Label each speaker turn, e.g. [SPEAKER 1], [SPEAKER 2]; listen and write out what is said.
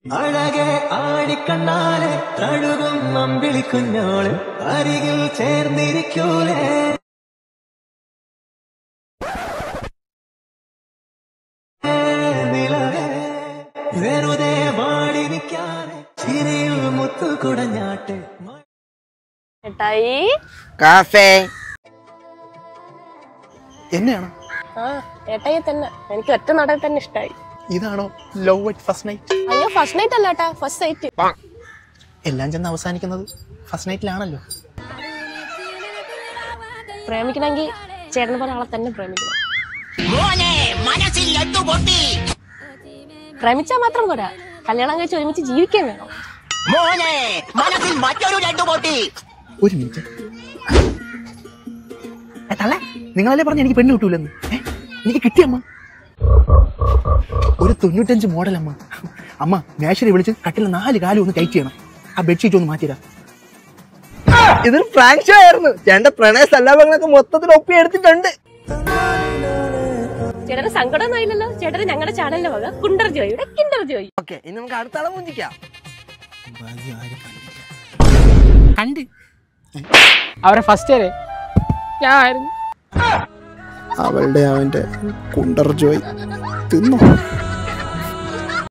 [SPEAKER 1] അഴകെ ആടിക്കണ്ണാലെ തഴുകും അമ്പിളിക്കുഞ്ഞോള് അരികിൽ ചേർന്നിരിക്കൂലേ നിലവേ വെറുതെ വാടി നിൽക്കാതെ ചിരിയിൽ മുത്തു കുടഞ്ഞാട്ടെ
[SPEAKER 2] ഏട്ടായി
[SPEAKER 3] കാഫേ എന്നെയാണോ
[SPEAKER 2] ആ ഏട്ടായി തന്നെ എനിക്ക് ഒറ്റ നടൻ തന്നെ ഇഷ്ടായി
[SPEAKER 3] ഇതാണോ ലവ് അറ്റ് ഫസ്റ്റ് നൈറ്റ്
[SPEAKER 2] അയ്യോ ഫസ്റ്റ് നൈറ്റ് അല്ല ഏട്ടാ ഫസ്റ്റ് നൈറ്റ്
[SPEAKER 3] എല്ലാം ചെന്ന് അവസാനിക്കുന്നത് ഫസ്റ്റ് നൈറ്റിലാണല്ലോ
[SPEAKER 2] പ്രേമിക്കണമെങ്കിൽ ചേട്ടനെ പോലെ ആളെ തന്നെ പ്രേമിക്കണം പ്രേമിച്ചാൽ മാത്രം പോരാ കല്യാണം കഴിച്ച് ഒരുമിച്ച് ജീവിക്കാൻ വേണം
[SPEAKER 3] ഒരു മിനിറ്റ് ഏ, തള്ളേ നിങ്ങളല്ലേ പറഞ്ഞ എനിക്ക് പെണ്ണ് കിട്ടൂലെന്ന് ഏ, എനിക്ക് കിട്ടിയമ്മ ഒരു തൊണ്ണൂറ്റഞ്ച് മോഡൽ അമ്മ അമ്മ മേശരി വിളിച്ച് കട്ടിൽ നാല് കാലം ഒന്ന് ടൈറ്റ് ചെയ്യണം ആ ബെഡ്ഷീറ്റ് ഒന്ന് മാറ്റിയിടാം ഇതൊരു പ്രാങ്ക് ഷോ ആയിരുന്നു ചേട്ടന്റെ പ്രണയ സല്ലാപങ്ങളൊക്കെ മൊത്തത്തിൽ ഒപ്പി എടുത്തിട്ടുണ്ട്
[SPEAKER 2] ചേട്ടന് സങ്കടമൊന്നും ആയില്ലല്ലോ ചേട്ടന് ഞങ്ങളുടെ ചാനലിന്റെ വക കുണ്ടർ ജോയിയുടെ കിണ്ടർ ജോയി
[SPEAKER 3] ഓക്കെ ഇനി നമുക്ക് അടുത്ത ആളെ മുഞ്ചിക്കാം കണ്ട്
[SPEAKER 4] അവരെ ഫസ്റ്റ് വരെ ഞാൻ ആയിരുന്നു
[SPEAKER 3] അവളുടെ അവന്റെ കുണ്ടർ ജോയ് തിന്നു